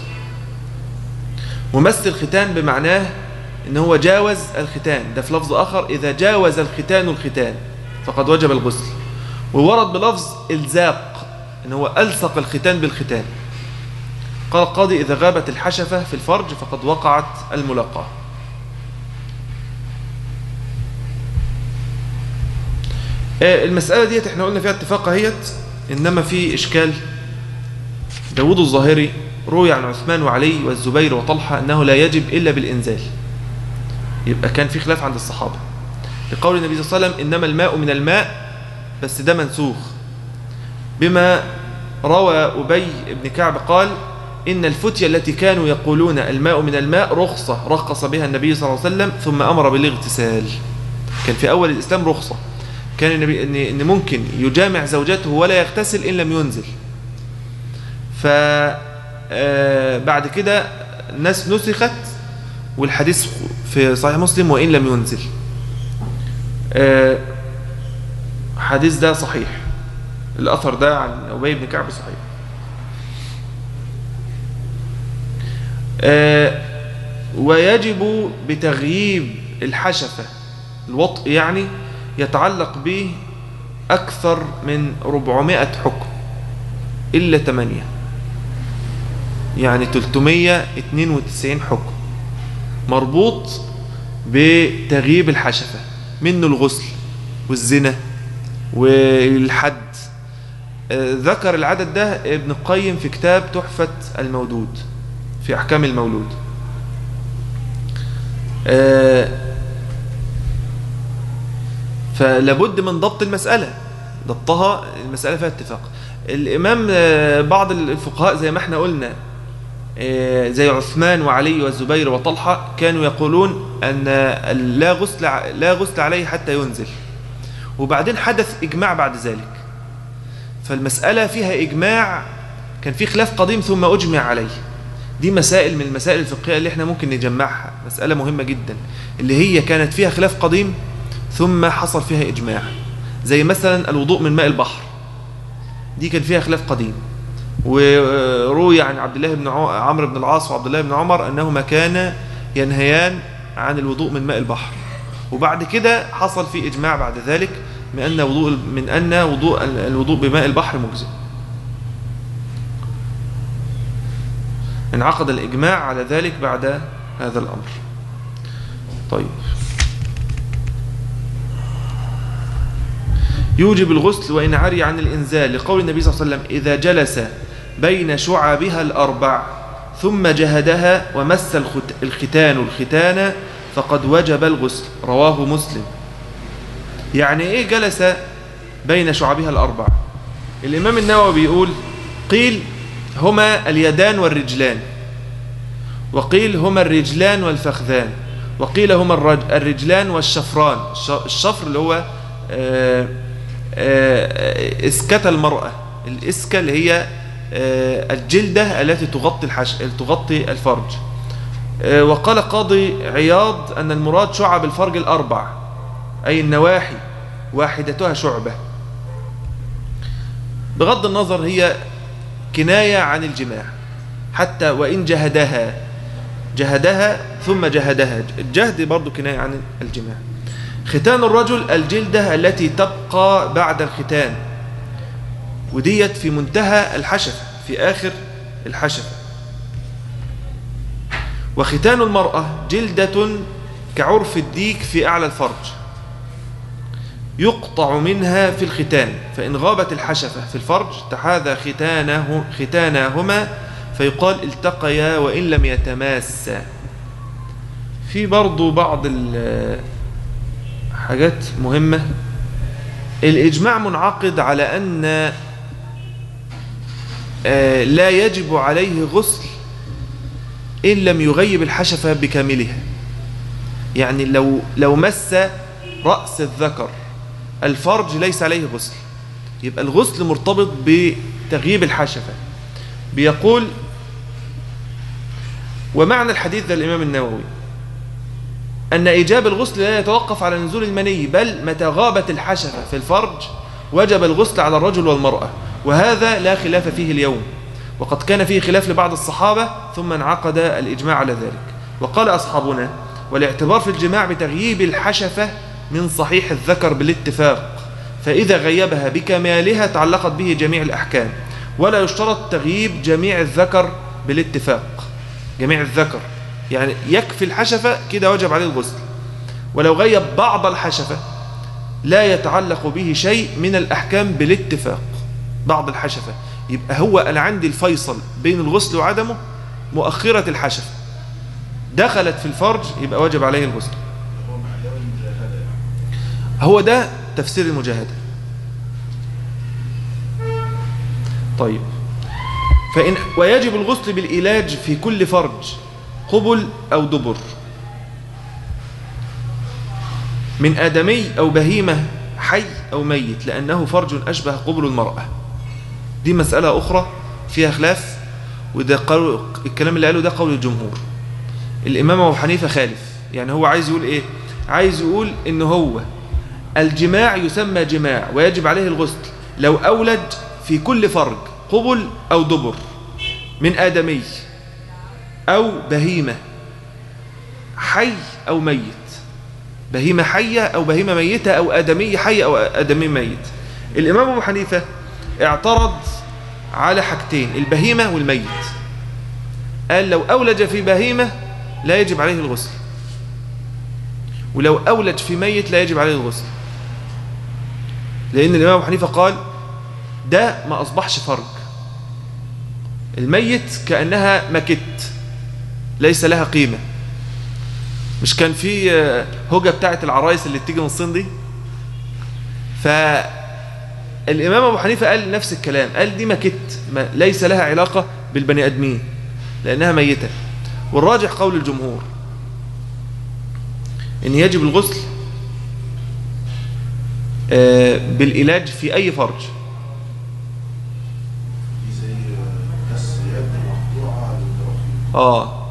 ومس الختان بمعناه إن هو جاوز الختان ده في لفظ آخر إذا جاوز الختان الختان فقد وجب الغسل وورد بلفظ إلزاق إن هو ألصق الختان بالختان قال القاضي إذا غابت الحشفة في الفرج فقد وقعت الملاقاة آه، المسألة ديت احنا قلنا فيها اتفاق اهيت إنما في إشكال داود الظاهري روي عن عثمان وعلي والزبير وطلحة أنه لا يجب إلا بالإنزال يبقى كان في خلاف عند الصحابة لقول النبي صلى الله عليه وسلم إنما الماء من الماء بس ده منسوخ بما روى أبي بن كعب قال إن الفتية التي كانوا يقولون الماء من الماء رخصة رخص بها النبي صلى الله عليه وسلم ثم أمر بالاغتسال كان في أول الإسلام رخصة كان النبي إن, إن ممكن يجامع زوجته ولا يغتسل إن لم ينزل ف آه، بعد كده الناس نسخت والحديث في صحيح مسلم وإن لم ينزل آه، حديث ده صحيح الأثر ده عن أبي بن كعب صحيح آه، ويجب بتغييب الحشفة الوطء يعني يتعلق به أكثر من 400 حكم إلا 8 يعني 392 حكم مربوط بتغييب الحشفة منه الغسل والزنا والحد آه، ذكر العدد ده ابن القيم في كتاب تحفة المولود في أحكام المولود آه، فلابد من ضبط المسألة ضبطها المسألة فيها اتفاق الإمام آه، بعض الفقهاء زي ما احنا قلنا آه، زي عثمان وعلي والزبير وطلحة كانوا يقولون أن لا غسل ع- لا غسل عليه حتى ينزل وبعدين حدث إجماع بعد ذلك فالمسألة فيها إجماع كان في خلاف قديم ثم أجمع عليه دي مسائل من المسائل الفقهية اللي احنا ممكن نجمعها مسألة مهمة جدا اللي هي كانت فيها خلاف قديم ثم حصل فيها إجماع زي مثلا الوضوء من ماء البحر دي كان فيها خلاف قديم وروي عن عبد الله بن عو- عمرو بن العاص وعبد الله بن عمر أنهما كانا ينهيان عن الوضوء من ماء البحر وبعد كده حصل في إجماع بعد ذلك من أن وضوء من أن وضوء الوضوء بماء البحر مجزئ انعقد الإجماع على ذلك بعد هذا الأمر طيب يوجب الغسل وإن عري عن الإنزال لقول النبي صلى الله عليه وسلم إذا جلس بين شعبها الأربع ثم جهدها ومس الخت- الختان الختان فقد وجب الغسل رواه مسلم يعني إيه جلس بين شعبها الأربع الإمام النووي بيقول قيل هما اليدان والرجلان وقيل هما الرجلان والفخذان وقيل هما الرج- الرجلان والشفران الش- الشفر اللي هو آه، آه، إسكة المرأة الإسكة اللي هي آه، الجلدة التي تغطي الحش... تغطي الفرج آه، وقال قاضي عياض أن المراد شعب الفرج الأربع أي النواحي واحدتها شعبة بغض النظر هي كناية عن الجماع حتى وإن جهدها جهدها ثم جهدها الجهد برضو كناية عن الجماع ختان الرجل الجلدة التي تبقى بعد الختان وديت في منتهى الحشفة في آخر الحشفة وختان المرأة جلدة كعرف الديك في أعلى الفرج يقطع منها في الختان فإن غابت الحشفة في الفرج تحاذى ختانه ختاناهما فيقال التقيا وإن لم يتماسا في برضو بعض الحاجات مهمة الإجماع منعقد على أن آه، لا يجب عليه غسل إن لم يغيب الحشفة بكاملها يعني لو لو مس رأس الذكر الفرج ليس عليه غسل يبقى الغسل مرتبط بتغييب الحشفة بيقول ومعنى الحديث ده الإمام النووي أن إيجاب الغسل لا يتوقف على نزول المني بل متى غابت الحشفة في الفرج وجب الغسل على الرجل والمرأة وهذا لا خلاف فيه اليوم وقد كان فيه خلاف لبعض الصحابة ثم انعقد الإجماع على ذلك وقال أصحابنا والاعتبار في الجماع بتغييب الحشفة من صحيح الذكر بالاتفاق فإذا غيبها بكمالها تعلقت به جميع الأحكام ولا يشترط تغييب جميع الذكر بالاتفاق جميع الذكر يعني يكفي الحشفة كده وجب عليه الغسل ولو غيب بعض الحشفة لا يتعلق به شيء من الأحكام بالاتفاق بعض الحشفة يبقى هو أنا عندي الفيصل بين الغسل وعدمه مؤخرة الحشفة دخلت في الفرج يبقى واجب عليه الغسل هو ده تفسير المجاهدة طيب فإن ويجب الغسل بالعلاج في كل فرج قبل أو دبر من آدمي أو بهيمة حي أو ميت لأنه فرج أشبه قبل المرأة دي مسألة أخرى فيها خلاف وده قول الكلام اللي قاله ده قول الجمهور الإمام أبو حنيفة خالف يعني هو عايز يقول إيه عايز يقول إن هو الجماع يسمى جماع ويجب عليه الغسل لو أولد في كل فرج قبل أو دبر من آدمي أو بهيمة حي أو ميت بهيمة حية أو بهيمة ميتة أو آدمي حي أو آدمي ميت الإمام أبو حنيفة اعترض على حاجتين البهيمة والميت قال لو أولج في بهيمة لا يجب عليه الغسل ولو أولج في ميت لا يجب عليه الغسل لأن الإمام أبو حنيفة قال ده ما أصبحش فرج الميت كأنها مكت ليس لها قيمة مش كان في آه، هوجة بتاعت العرايس اللي بتيجي من الصين دي فالإمام أبو حنيفة قال نفس الكلام قال دي مكت ما ليس لها علاقة بالبني أدمين لأنها ميتة والراجح قول الجمهور إن يجب الغسل آه، بالعلاج في أي فرج زي بس يد مقطوعة للرفيق اه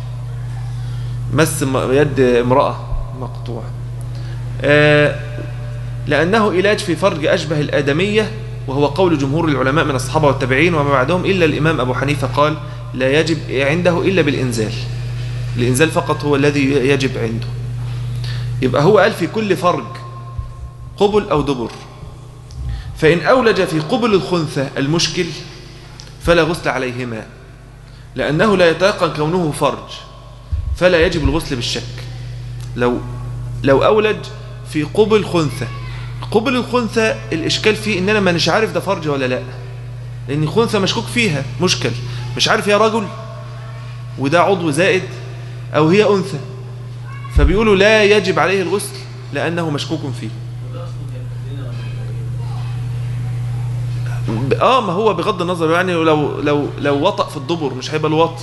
مس م- يد امرأة مقطوعة آه لأنه علاج في فرج أشبه الآدمية وهو قول جمهور العلماء من الصحابة والتابعين وما بعدهم إلا الإمام أبو حنيفة قال لا يجب عنده إلا بالإنزال الإنزال فقط هو الذي يجب عنده يبقى هو قال في كل فرج قبل أو دبر فإن أولج في قبل الخنثى المشكل فلا غسل عليهما لأنه لا يتيقن كونه فرج فلا يجب الغسل بالشك لو لو أولج في قبل خنثى قبل الخنثى الإشكال فيه إن أنا ما مش عارف ده فرج ولا لا لأن الخنثى مشكوك فيها مشكل مش عارف هي رجل وده عضو زائد أو هي أنثى فبيقولوا لا يجب عليه الغسل لأنه مشكوك فيه ب- اه ما هو بغض النظر يعني لو لو لو وطأ في الدبر مش هيبقى الوط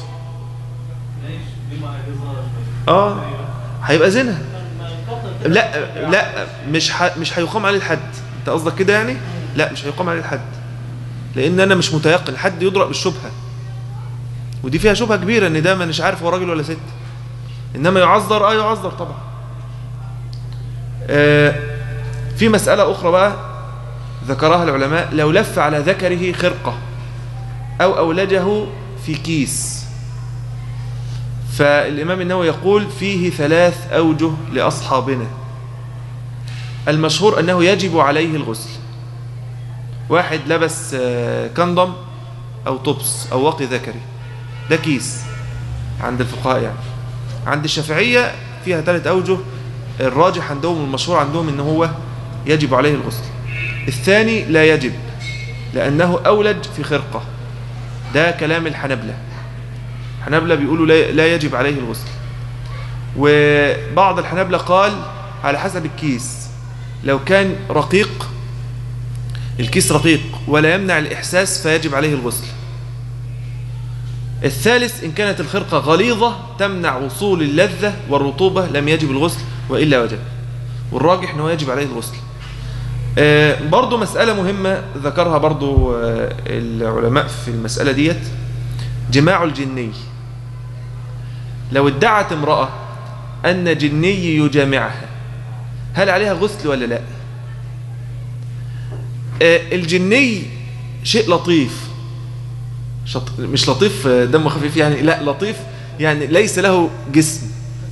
اه هيبقى زنا لا لا مش ح... مش هيقام عليه الحد انت قصدك كده يعني لا مش هيقام عليه الحد لان انا مش متيقن الحد يضرب بالشبهه ودي فيها شبهه كبيره ان ده مش عارف هو راجل ولا ست انما يعذر اه يعذر طبعا آه في مساله اخرى بقى ذكرها العلماء لو لف على ذكره خرقه او اولجه في كيس فالإمام النووي يقول فيه ثلاث أوجه لأصحابنا المشهور أنه يجب عليه الغسل واحد لبس آه، كندم أو طبس أو واقي ذكري ده كيس عند الفقهاء يعني عند الشافعية فيها ثلاث أوجه الراجح عندهم المشهور عندهم أنه هو يجب عليه الغسل الثاني لا يجب لأنه أولج في خرقة ده كلام الحنبلة الحنابلة بيقولوا لا لا يجب عليه الغسل وبعض الحنابلة قال على حسب الكيس لو كان رقيق الكيس رقيق ولا يمنع الإحساس فيجب عليه الغسل الثالث إن كانت الخرقة غليظة تمنع وصول اللذة والرطوبة لم يجب الغسل وإلا وجب والراجح أنه يجب عليه الغسل آه، برضو مسألة مهمة ذكرها برضو آه، العلماء في المسألة ديت جماع الجني لو ادعت امرأة أن جني يجامعها هل عليها غسل ولا لا آه، الجني شيء لطيف شط... مش لطيف آه، دمه خفيف يعني لا لطيف يعني ليس له جسم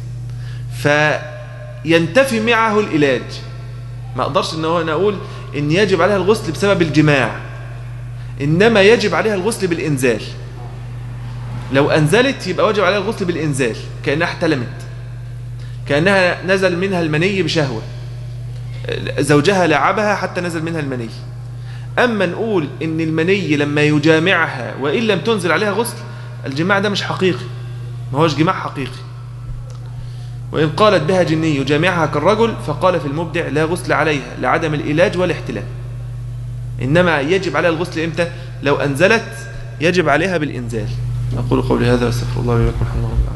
فينتفي معه العلاج ما اقدرش ان هو انا اقول ان يجب عليها الغسل بسبب الجماع انما يجب عليها الغسل بالانزال لو أنزلت يبقى واجب عليها الغسل بالإنزال كأنها احتلمت كأنها نزل منها المني بشهوة زوجها لعبها حتى نزل منها المني أما نقول إن المني لما يجامعها وإن لم تنزل عليها غسل الجماع ده مش حقيقي ما هوش جماع حقيقي وإن قالت بها جني يجامعها كالرجل فقال في المبدع لا غسل عليها لعدم الإلاج والاحتلام إنما يجب عليها الغسل إمتى لو أنزلت يجب عليها بالإنزال أقول قولي هذا واستغفر الله لي ولكم الحمد لله